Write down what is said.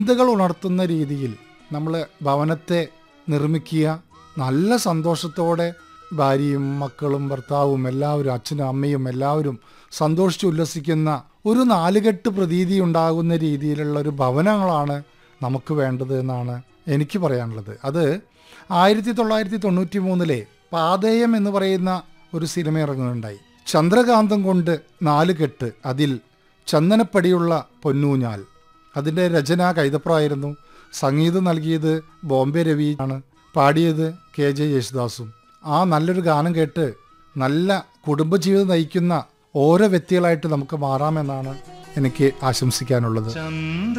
ചിന്തകൾ ഉണർത്തുന്ന രീതിയിൽ നമ്മൾ ഭവനത്തെ നിർമ്മിക്കുക നല്ല സന്തോഷത്തോടെ ഭാര്യയും മക്കളും ഭർത്താവും എല്ലാവരും അച്ഛനും അമ്മയും എല്ലാവരും സന്തോഷിച്ച് ഉല്ലസിക്കുന്ന ഒരു നാലുകെട്ട് പ്രതീതി ഉണ്ടാകുന്ന രീതിയിലുള്ള ഒരു ഭവനങ്ങളാണ് നമുക്ക് വേണ്ടത് എന്നാണ് എനിക്ക് പറയാനുള്ളത് അത് ആയിരത്തി തൊള്ളായിരത്തി തൊണ്ണൂറ്റി മൂന്നിലെ പാതയം എന്ന് പറയുന്ന ഒരു സിനിമ ഇറങ്ങുന്നുണ്ടായി ചന്ദ്രകാന്തം കൊണ്ട് നാല് കെട്ട് അതിൽ ചന്ദനപ്പടിയുള്ള പൊന്നൂഞ്ഞാൽ അതിൻ്റെ രചന കൈതപ്രായിരുന്നു സംഗീതം നൽകിയത് ബോംബെ രവി ആണ് പാടിയത് കെ ജെ യേശുദാസും ആ നല്ലൊരു ഗാനം കേട്ട് നല്ല കുടുംബജീവിതം നയിക്കുന്ന ഓരോ വ്യക്തികളായിട്ട് നമുക്ക് മാറാമെന്നാണ് എനിക്ക് ആശംസിക്കാനുള്ളത് ചന്ദ്ര